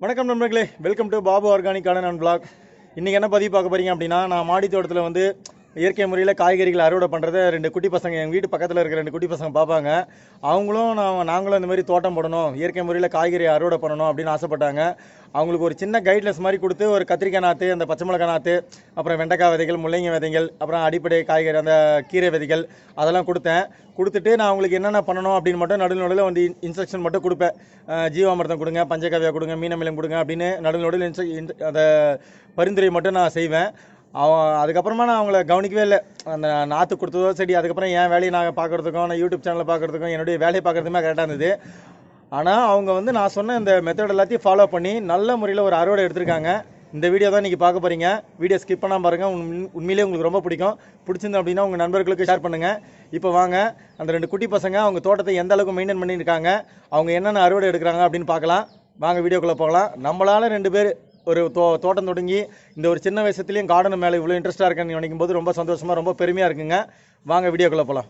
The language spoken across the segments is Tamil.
வணக்கம் நண்பர்களே welcome to Babu organic garden and blog இன்றைக்கி என்ன பதிவு பார்க்க போறீங்க அப்படின்னா நான் மாடி தோட்டத்தில் வந்து இயற்கை முறையில் காய்கறிகளை அறுவடை பண்ணுறத ரெண்டு குட்டி பசங்க எங்கள் வீட்டு பக்கத்தில் இருக்கிற ரெண்டு குட்டி பசங்க பார்ப்பாங்க அவங்களும் நான் நாங்களும் இந்த மாதிரி தோட்டம் போடணும் இயற்கை முறையில் காய்கறி அறுவடை பண்ணணும் அப்படின்னு ஆசைப்பட்டாங்க அவங்களுக்கு ஒரு சின்ன கைட்லைன்ஸ் மாதிரி கொடுத்து ஒரு கத்திரிக்காய் நாற்று அந்த பச்சை மிளகாய் நாற்று அப்புறம் வெண்டைக்காய் விதைகள் முள்ளங்கி விதைகள் அப்புறம் அடிப்படை காய்கறி அந்த கீரை விதைகள் அதெல்லாம் கொடுத்தேன் கொடுத்துட்டு நான் அவங்களுக்கு என்னென்ன பண்ணணும் அப்படின்னு மட்டும் நடுவில் நடுவில் வந்து இன்ஸ்ட்ரக்ஷன் மட்டும் கொடுப்பேன் அஹ் ஜீவாமிர்தம் கொடுங்க பஞ்சகாவியா கொடுங்க மீனமிலம் கொடுங்க அப்படின்னு நடுவில் நடுவில் இன்ஸ்ட்ர இன்ஸ்ட்ர- அந்த பரிந்துரை மட்டும் நான் செய்வேன் அவன் அதுக்கப்புறமா நான் அவங்கள கவனிக்கவே இல்லை அந்த நாற்று கொடுத்ததோ சரி அதுக்கப்புறம் என் வேலையை நான் பார்க்குறதுக்கும் நான் யூடியூப் சேனலை பார்க்குறதுக்கும் என்னுடைய வேலையை பார்க்குறதுமே கரெக்டாக இருந்தது ஆனால் அவங்க வந்து நான் சொன்ன இந்த மெத்தட் எல்லாத்தையும் ஃபாலோ பண்ணி நல்ல முறையில் ஒரு அறுவடை எடுத்திருக்காங்க இந்த வீடியோ தான் இன்றைக்கி பார்க்க போகிறீங்க வீடியோ ஸ்கிப் பண்ணாமல் பாருங்கள் உண்மை- உண்மையிலேயே உங்களுக்கு ரொம்ப பிடிக்கும் பிடிச்சிருந்து அப்படின்னா உங்கள் நண்பர்களுக்கு ஷேர் பண்ணுங்கள் இப்போ வாங்க அந்த ரெண்டு குட்டி பசங்க அவங்க தோட்டத்தை எந்த அளவுக்கு மெயின்டைன் பண்ணியிருக்காங்க அவங்க என்னென்ன அறுவடை எடுக்கிறாங்க அப்படின்னு பார்க்கலாம் வாங்க வீடியோக்குள்ளே போகலாம் நம்மளால ரெண்டு பேர் ஒரு தோ தோட்டம் தொடங்கி இந்த ஒரு சின்ன வயசுலேயும் கார்டன் மேலே இவ்வளோ இன்ட்ரெஸ்ட்டாக இருக்குன்னு நினைக்கும் போது ரொம்ப சந்தோஷமாக ரொம்ப பெருமையாக இருக்குங்க வாங்க வீடியோக்குள்ளே போகலாம்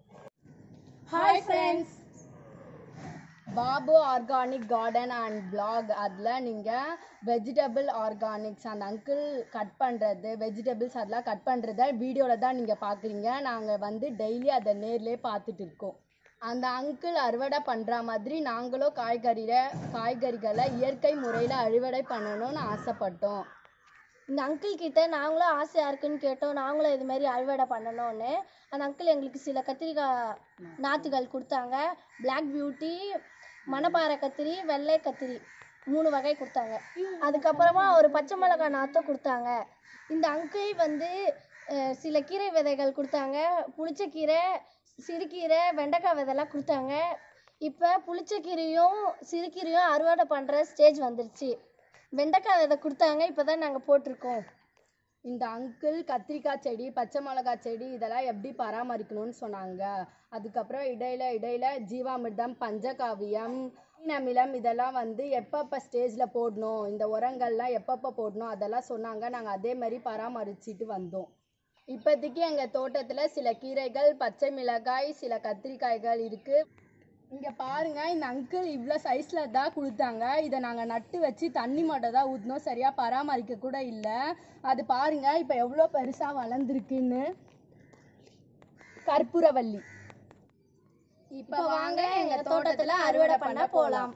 hi friends Babu organic garden and blog அதில் நீங்கள் வெஜிடபிள் ஆர்கானிக்ஸ் அந்த அங்கிள் கட் பண்ணுறது வெஜிடபிள்ஸ் அதெல்லாம் கட் பண்ணுறத வீடியோவில் தான் நீங்கள் பார்க்குறீங்க நாங்கள் வந்து டெய்லி அதை நேர்லேயே பார்த்துட்டு இருக்கோம் அந்த அங்கிள் அறுவடை பண்ணுற மாதிரி நாங்களும் காய்கறியில் காய்கறிகளை இயற்கை முறையில் அறுவடை பண்ணணும்னு ஆசைப்பட்டோம் இந்த அங்கிள் கிட்ட நாங்களும் ஆசையாக இருக்குன்னு கேட்டோம் நாங்களும் இது மாதிரி அறுவடை பண்ணணும்னு அந்த அங்கிள் எங்களுக்கு சில கத்திரிக்காய் நாற்றுகள் கொடுத்தாங்க பிளாக் பியூட்டி மணப்பாறை கத்திரி வெள்ளை கத்திரி மூணு வகை கொடுத்தாங்க அதுக்கப்புறமா ஒரு பச்சை மிளகாய் நாற்றும் கொடுத்தாங்க இந்த அங்கிள் வந்து அஹ், சில கீரை விதைகள் கொடுத்தாங்க புளிச்சக்கீரை சிறுகீரை வெண்டைக்காய் விதைலாம் கொடுத்தாங்க இப்போ புளிச்சக்கீரையும் சிறுகீரையும் அறுவடை பண்ணுற ஸ்டேஜ் வந்துருச்சு வெண்டைக்காய் விதை கொடுத்தாங்க இப்போ தான் நாங்கள் போட்டிருக்கோம் இந்த அங்கிள் கத்திரிக்காய் செடி பச்சை மிளகாய் செடி இதெல்லாம் எப்படி பராமரிக்கணும்னு சொன்னாங்க அதுக்கப்புறம் இடையில இடையில ஜீவாமிர்தம் பஞ்சகாவியம் மீனமிலம் இதெல்லாம் வந்து எப்பப்போ ஸ்டேஜில் போடணும் இந்த உரங்கள்லாம் எப்பப்போ போடணும் அதெல்லாம் சொன்னாங்க நாங்கள் அதே மாதிரி பராமரிச்சுட்டு வந்தோம் இப்போதைக்கு எங்கள் தோட்டத்தில் சில கீரைகள் பச்சை மிளகாய் சில கத்திரிக்காய்கள் இருக்குது இங்கே பாருங்க இந்த அங்கிள் இவ்வளோ சைஸில் தான் கொடுத்தாங்க இதை நாங்கள் நட்டு வச்சு தண்ணி மட்டும் தான் ஊற்றினோம் சரியாக பராமரிக்க கூட இல்லை அது பாருங்க இப்போ எவ்வளோ பெருசாக வளர்ந்துருக்குன்னு கற்பூரவள்ளி இப்போ வாங்க எங்கள் தோட்டத்தில் அறுவடை பண்ண போகலாம்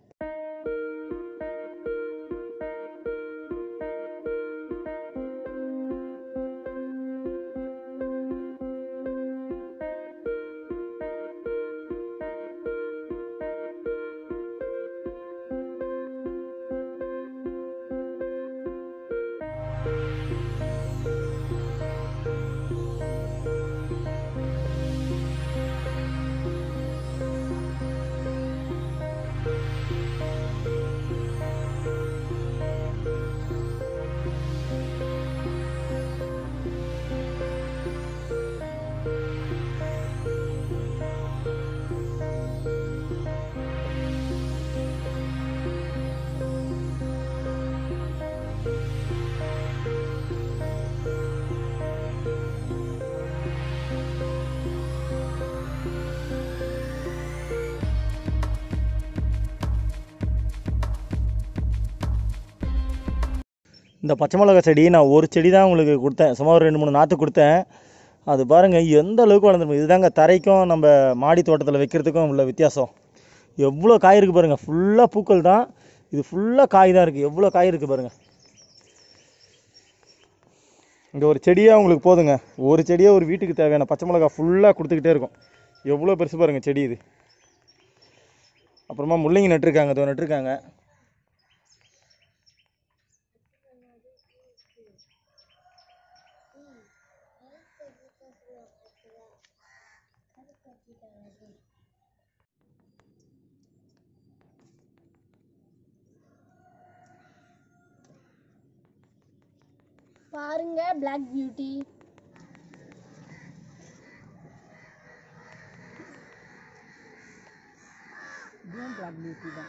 இந்த பச்சை மிளகாய் செடி நான் ஒரு செடி தான் உங்களுக்கு கொடுத்தேன் சும்மா ஒரு ரெண்டு மூணு நாற்று கொடுத்தேன் அது பாருங்கள் எந்த அளவுக்கு வளர்ந்துருக்கு இதுதாங்க தரைக்கும் நம்ம மாடி தோட்டத்தில் வைக்கிறதுக்கும் உள்ள வித்தியாசம் எவ்வளோ காய் இருக்குது பாருங்கள் ஃபுல்லாக பூக்கள் தான் இது ஃபுல்லாக காய் தான் இருக்குது எவ்வளோ காய் இருக்குது பாருங்கள் இங்கே ஒரு செடியே உங்களுக்கு போதுங்க ஒரு செடியே ஒரு வீட்டுக்கு தேவையான பச்சை மிளகாய் ஃபுல்லாக கொடுத்துக்கிட்டே இருக்கும் எவ்வளோ பெருசு பாருங்கள் செடி இது அப்புறமா முள்ளங்கி நட்டிருக்காங்க இதோ நட்டிருக்காங்க பாருங்க பிளாக் பியூட்டி இதுவும் பிளாக் பியூட்டி தான்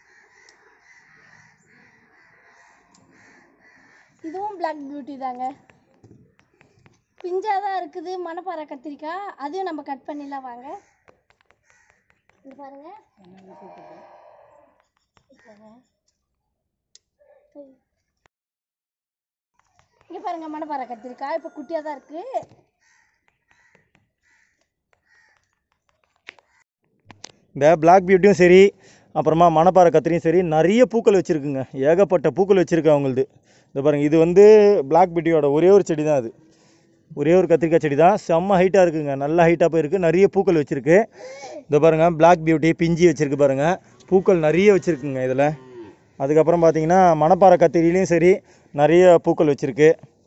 இதுவும் பிளாக் பியூட்டி தாங்க பிஞ்சாக தான் இருக்குது மணப்பாறை கத்திரிக்காய் அதையும் நம்ம கட் பண்ணிடலாம் வாங்க இங்க பாருங்க இப்போங்க. இங்க பாருங்க மணப்பாறை கத்திரிக்காய் இப்போ குட்டியா தான் இருக்கு இந்த பிளாக் பியூட்டியும் சரி அப்புறமா மணப்பாறை கத்திரியும் சரி நிறைய பூக்கள் வச்சுருக்குங்க ஏகப்பட்ட பூக்கள் வச்சுருக்கு அவங்களுது இந்த பாருங்கள் இது வந்து பிளாக் பியூட்டியோட ஒரே ஒரு செடி தான் அது ஒரே ஒரு கத்திரிக்காய் செடி தான் செம்ம ஹைட்டாக இருக்குங்க நல்ல ஹைட்டாக போயிருக்கு நிறைய பூக்கள் வச்சுருக்கு இந்த பாருங்கள் பிளாக் பியூட்டி பிஞ்சி வச்சுருக்கு பாருங்கள் பூக்கள் நிறைய வச்சுருக்குங்க இதில் அதுக்கப்புறம் பார்த்தீங்கன்னா மணப்பாறை கத்திரிலையும் சரி நிறைய பூக்கள் வச்சுருக்கு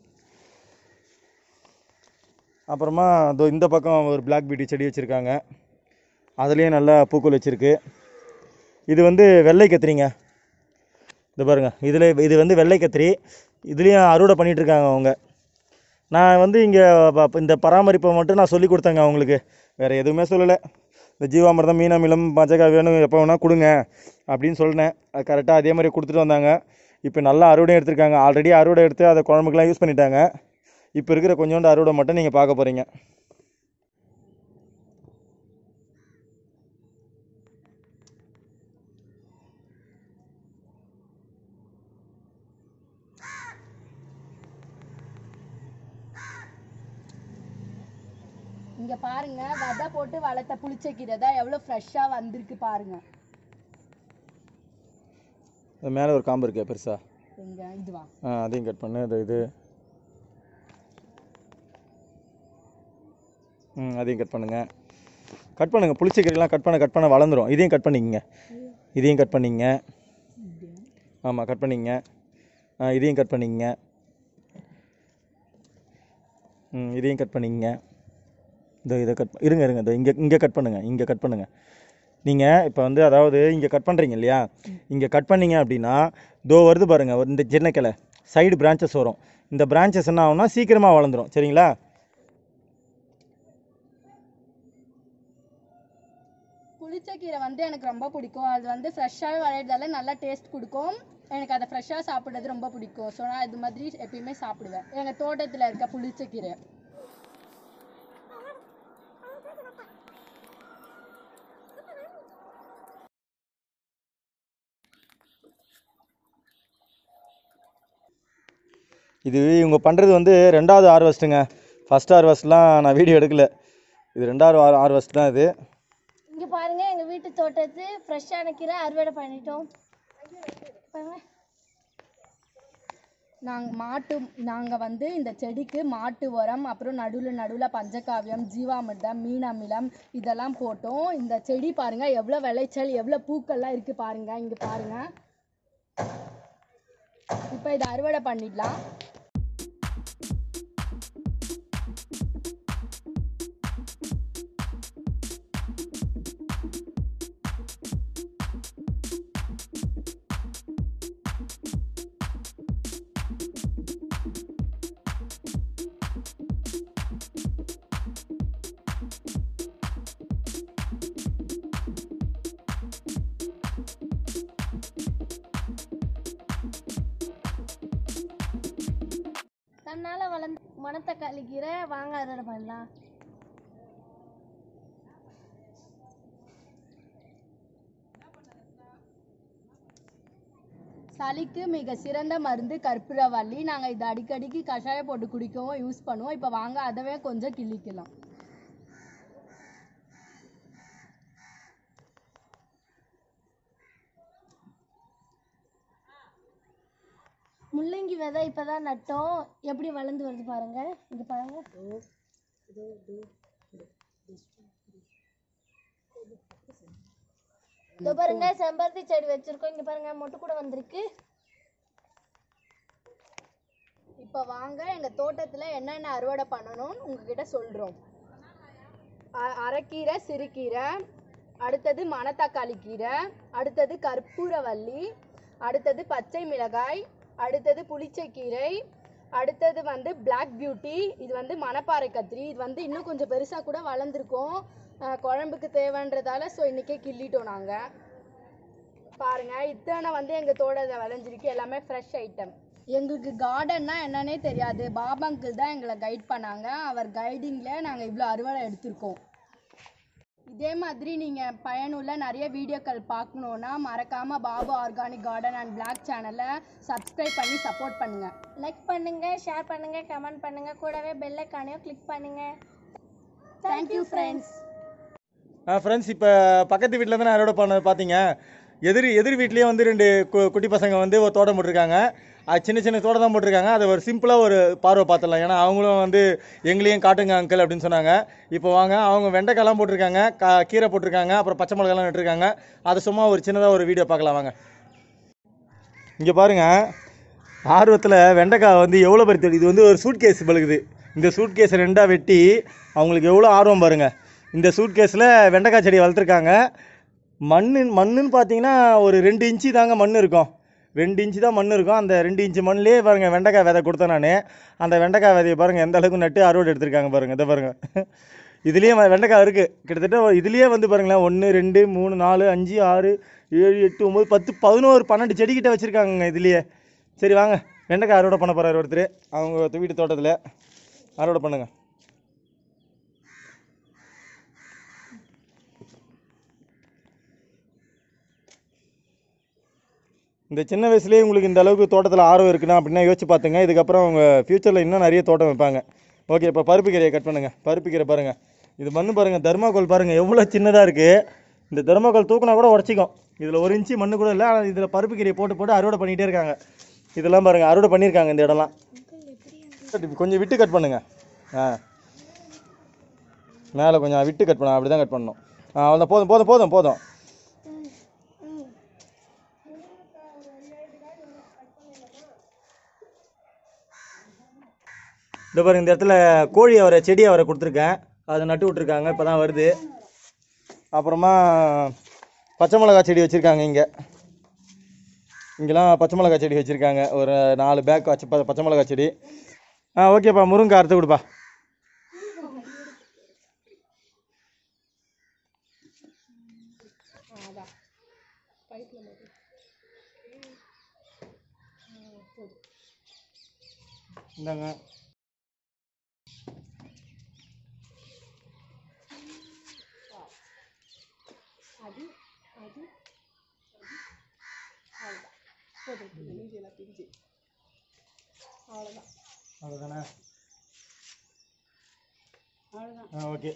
அப்புறமா இதோ இந்த பக்கம் ஒரு பிளாக் பியூட்டி செடி வச்சுருக்காங்க அதுலேயும் நல்லா பூக்கள் வச்சுருக்கு இது வந்து வெள்ளை கத்திரிங்க இது பாருங்க இதில் இது வந்து வெள்ளை கத்திரி இதுலேயும் அறுவடை பண்ணிட்டு இருக்காங்க அவங்க நான் வந்து இங்கே இந்த பராமரிப்பை மட்டும் நான் சொல்லி கொடுத்தேங்க அவங்களுக்கு வேறு எதுவுமே சொல்லலை இந்த ஜீவாமிர்தம் மீனமிலம் பஞ்சகா வேணும் எப்போ வேணால் கொடுங்க அப்படின்னு சொன்னேன் அது கரெக்டாக அதே மாதிரி கொடுத்துட்டு வந்தாங்க இப்போ நல்லா அறுவடை எடுத்திருக்காங்க ஆல்ரெடி அறுவடை எடுத்து அதை குழம்புக்கெலாம் யூஸ் பண்ணிட்டாங்க இப்போ இருக்கிற கொஞ்சோண்டு அறுவடை மட்டும் நீங்கள் பார்க்க போகிறீங்க இங்க பாருங்க விதை போட்டு வளர்த்த புளிச்சக்கீரை தான் எவ்வளவு ஃப்ரெஷ்ஷா வந்திருக்கு பாருங்க அது மேலே ஒரு காம்பு இருக்கே பெருசா எங்க இதுவா ஆ அதையும் கட் பண்ணு இது இது ம் அதையும் கட் பண்ணுங்க கட் பண்ணுங்க புளிச்சக்கீரைலாம் கட் பண்ண கட் பண்ண வளர்ந்துரும் இதையும் கட் பண்ணிக்கங்க இதையும் கட் பண்ணிக்கங்க ஆமாம் கட் பண்ணிக்கங்க ஆ இதையும் கட் பண்ணிக்கங்க ம் இதையும் கட் பண்ணிக்கங்க இந்த இதை கட் இருங்க இருங்க இந்த இங்கே இங்கே கட் பண்ணுங்கள் இங்கே கட் பண்ணுங்கள் நீங்கள் இப்போ வந்து அதாவது இங்கே கட் பண்ணுறீங்க இல்லையா இங்கே கட் பண்ணீங்க அப்படின்னா தோ வருது பாருங்கள் இந்த சின்ன கிளை சைடு பிரான்ச்சஸ் வரும் இந்த பிரான்ச்சஸ் என்ன ஆகும்னா சீக்கிரமாக வளர்ந்துரும் சரிங்களா புளிச்சக்கீரை வந்து எனக்கு ரொம்ப பிடிக்கும் அது வந்து ஃப்ரெஷ்ஷாகவே விளையிறதால நல்லா டேஸ்ட் கொடுக்கும் எனக்கு அதை ஃப்ரெஷ்ஷாக சாப்பிட்றது ரொம்ப பிடிக்கும் ஸோ நான் இது மாதிரி எப்பயுமே சாப்பிடுவேன் எங்கள் தோட்டத்தில் இருக்க புளிச்சக்கீரை இது இவங்க பண்ணுறது வந்து ரெண்டாவது ஹார்வெஸ்ட்டுங்க ஃபஸ்ட் ஹார்வெஸ்ட்லாம் நான் வீடியோ எடுக்கல இது ரெண்டாவது ஹார்வெஸ்ட் தான் இது இங்க பாருங்க எங்க வீட்டு தோட்டத்து ஃப்ரெஷ்ஷான கீரை அறுவடை பண்ணிட்டோம் பாருங்க நாங்கள் மாட்டு நாங்கள் வந்து இந்த செடிக்கு மாட்டு உரம் அப்புறம் நடுவில் நடுவில் பஞ்சகாவியம் ஜீவாமிர்தம் மீன் அமிலம் இதெல்லாம் போட்டோம் இந்த செடி பாருங்க எவ்வளோ விளைச்சல் எவ்வளோ பூக்கள்லாம் இருக்கு பாருங்க இங்கே பாருங்க இப்போ இதை அறுவடை பண்ணிடலாம் தன்னால வளர்ந்த மணத்தக்காளி கீரை வாங்க அறுவடை பண்ணலாம் சளிக்கு மிக சிறந்த மருந்து கற்பூரவள்ளி நாங்கள் இதை அடிக்கடிக்கு கஷாயம் போட்டு குடிக்கவும் யூஸ் பண்ணுவோம் இப்போ வாங்க அதவே கொஞ்சம் கிள்ளிக்கலாம் முள்ளங்கி விதை இப்பதான் நட்டோம் எப்படி வளர்ந்து வருது பாருங்க இங்க பாருங்க இதோ பாருங்க செம்பருத்தி செடி வச்சிருக்கோம் இங்க பாருங்க மொட்டு கூட வந்திருக்கு இப்போ வாங்க எங்கள் தோட்டத்தில் என்னென்ன அறுவடை பண்ணணும்னு உங்ககிட்ட சொல்கிறோம் அரைக்கீரை சிறுகீரை அடுத்தது மணத்தக்காளி கீரை அடுத்தது கற்பூரவள்ளி அடுத்தது பச்சை மிளகாய் அடுத்தது புளிச்சக்கீரை அடுத்தது வந்து Black பியூட்டி இது வந்து மணப்பாறை கத்திரி இது வந்து இன்னும் கொஞ்சம் பெருசாக கூட வளர்ந்துருக்கும் அஹ் குழம்புக்கு தேவைன்றதால ஸோ இன்றைக்கே கிள்ளிட்டோம் நாங்கள் பாருங்க இத்தனை வந்து எங்க தோட்டத்தில் விளைஞ்சிருக்கு எல்லாமே ஃப்ரெஷ் ஐட்டம் எங்களுக்கு கார்டன்னா என்னன்னே தெரியாது பாபாங்கிள் தான் எங்களை கைட் பண்ணாங்க அவர் கைடிங்கில் நாங்கள் இவ்வளோ அறுவடை எடுத்திருக்கோம் இதே மாதிரி நீங்கள் பயனுள்ள நிறைய வீடியோக்கள் பார்க்கணுன்னா மறக்காமல் Babu organic garden and blog சேனலை சப்ஸ்கிரைப் பண்ணி சப்போர்ட் பண்ணுங்கள் லைக் பண்ணுங்க ஷேர் பண்ணுங்க கமெண்ட் பண்ணுங்க கூடவே பெல் ஐக்கானையும் கிளிக் பண்ணுங்க தேங்க்யூ ஃப்ரெண்ட்ஸ் ஃப்ரெண்ட்ஸ் இப்போ பக்கத்து வீட்டில் தானே அறுவடை பண்ண பார்த்தீங்க எதிர் எதிர் வீட்லேயே வந்து ரெண்டு கு- குட்டி பசங்க வந்து ஒரு தோட்டம் போட்டிருக்காங்க அது சின்ன சின்ன தோட்டம் தான் போட்டிருக்காங்க அதை ஒரு சிம்பிளாக ஒரு பார்வை பார்த்துடலாம் ஏன்னா அவங்களும் வந்து எங்களையும் காட்டுங்க அங்கிள் அப்படின்னு சொன்னாங்க இப்போ வாங்க அவங்க வெண்டைக்காய்லாம் போட்டிருக்காங்க கா கீரை போட்டிருக்காங்க அப்புறம் பச்சை மிளகாலாம் நட்டுருக்காங்க அதை சும்மா ஒரு சின்னதாக ஒரு வீடியோ பார்க்கலாம் வாங்க இங்கே பாருங்க ஆர்வத்தில் வெண்டைக்காய் வந்து எவ்வளோ பெரிய தொடி இது வந்து ஒரு சூட் கேஸ் பழுகுது இந்த சூட் கேஸ் ரெண்டாக வெட்டி அவங்களுக்கு எவ்வளோ ஆர்வம் பாருங்க இந்த சூட் கேஸில் வெண்டைக்காய் செடி வளர்த்துருக்காங்க மண்ணு மண்ணுன்னு பார்த்தீங்கன்னா ஒரு ரெண்டு இன்ச்சு தாங்க மண் இருக்கும் ரெண்டு இன்ச்சு தான் மண் இருக்கும் அந்த ரெண்டு இன்ச்சு மண்ணிலே பாருங்கள் வெண்டைக்காய் விதை கொடுத்தேன் நான் அந்த வெண்டைக்காய் விதையை பாருங்கள் எந்த அளவுக்கு நட்டு அறுவடை எடுத்திருக்காங்க பாருங்கள் இதை பாருங்கள் இதுலேயே வ- வெண்டைக்காய் இருக்குது கிட்டத்தட்ட ஒரு இதுலேயே வந்து பாருங்களேன் ஒன்று ரெண்டு மூணு நாலு அஞ்சு ஆறு ஏழு எட்டு ஒம்பது பத்து பதினோரு பன்னெண்டு செடிக்கிட்ட வச்சுருக்காங்க இதுலேயே சரி வாங்க வெண்டைக்காய் அறுவடை பண்ண போகிறார் ஒருத்தர் அவங்க வீட்டு தோட்டத்தில் அறுவடை பண்ணுங்க இந்த சின்ன வயசுலேயே உங்களுக்கு இந்த அளவுக்கு தோட்டத்தில் ஆர்வம் இருக்குன்னா அப்படின்னா யோசிச்சு பார்த்துங்க இதுக்கப்புறம் அவங்க ஃப்யூச்சரில் இன்னும் நிறைய தோட்டம் வைப்பாங்க ஓகே இப்போ பருப்பு கீரையை கட் பண்ணுங்கள் பருப்பு கீரை பாருங்கள் இது மண்ணு பாருங்கள் தர்மாக்கோல் பாருங்கள் எவ்வளோ சின்னதாக இருக்குது இந்த தர்மாக்கோல் தூக்குனா கூட உடச்சிக்கும் இதில் ஒரு இன்ச்சு மண்ணு கூட இல்லை ஆனால் இதில் பருப்பு கீரையை போட்டு போட்டு அறுவடை பண்ணிகிட்டே இருக்காங்க இதெல்லாம் பாருங்கள் அறுவடை பண்ணியிருக்காங்க இந்த இடம்லாம் கொஞ்சம் விட்டு கட் பண்ணுங்க ஆ மேலே கொஞ்சம் விட்டு கட் பண்ண அப்படி தான் கட் பண்ணணும் ஆ அவ்வளோதான் போதும் போதும் போதும் போதும் இந்த பாருங்க இந்த இடத்துல கோழி அவரை செடி அவரை கொடுத்துருக்கேன் அதை நட்டு விட்ருக்காங்க இப்போ தான் வருது அப்புறமா பச்சை மிளகா செடி வச்சுருக்காங்க இங்கே இங்கெல்லாம் பச்சை மிளகா செடி வச்சுருக்காங்க ஒரு நாலு பேக் வச்சு ப- பச்சை மிளகா செடி ஆ ஓகேப்பா முருங்கை அறுத்து கொடுப்பா இந்தாங்க அவ்வளோதானே ஆ ஓகே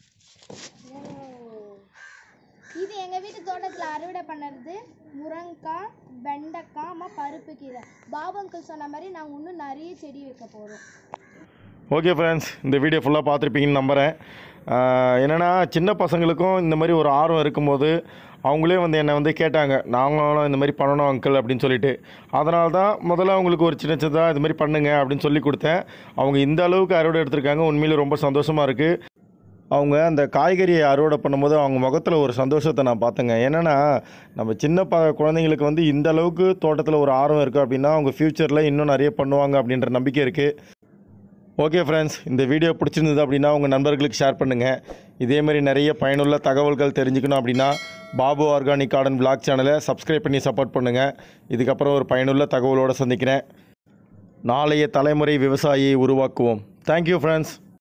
இது எங்க வீட்டு தோட்டத்துல அறுவடை பண்ணது முருங்கைக்காய் வெண்டைக்காய் அம்மா பருப்பு கீரை பாபு அங்கிள் சொன்ன மாதிரி நாங்க இன்னும் நிறைய செடி வைக்க போறோம் ஓகே ஃப்ரெண்ட்ஸ் இந்த வீடியோ ஃபுல்லாக பார்த்துருப்பீங்கன்னு நம்புகிறேன் ஆஹ் என்னன்னா சின்ன பசங்களுக்கும் இந்த மாதிரி ஒரு ஆர்வம் இருக்கும்போது அவங்களே வந்து என்னை வந்து கேட்டாங்க நாங்களும் இந்த மாதிரி பண்ணணும் அங்கிள் அப்படின்னு சொல்லிட்டு அதனால தான் முதல்ல அவங்களுக்கு ஒரு சின்ன சின்னதாக இது மாதிரி பண்ணுங்க அப்படின்னு சொல்லி கொடுத்தேன் அவங்க இந்த அளவுக்கு அறுவடை எடுத்திருக்காங்க உண்மையிலே ரொம்ப சந்தோஷமாக இருக்குது அவங்க அந்த காய்கறியை அறுவடை பண்ணும்போது அவங்க முகத்தில் ஒரு சந்தோஷத்தை நான் பார்த்தேங்க என்னென்னா நம்ம சின்ன ப குழந்தைங்களுக்கு வந்து இந்த அளவுக்கு தோட்டத்தில் ஒரு ஆர்வம் இருக்குது அப்படின்னா அவங்க ஃப்யூச்சரில் இன்னும் நிறைய பண்ணுவாங்க அப்படின்ற நம்பிக்கை இருக்குது ஓகே ஃப்ரெண்ட்ஸ் இந்த வீடியோ பிடிச்சிருந்தது அப்படின்னா உங்கள் நண்பர்களுக்கு ஷேர் பண்ணுங்கள் இதே மாதிரி நிறைய பயனுள்ள தகவல்கள் தெரிஞ்சுக்கணும் அப்படின்னா பாபு ஆர்கானிக் கார்டன் vlog சேனலை சப்ஸ்கிரைப் பண்ணி சப்போர்ட் பண்ணுங்கள் இதுக்கப்புறம் ஒரு பயனுள்ள தகவலோடு சந்திக்கிறேன் நாளைய தலைமுறை விவசாயியை உருவாக்குவோம் தேங்க்யூ ஃப்ரெண்ட்ஸ்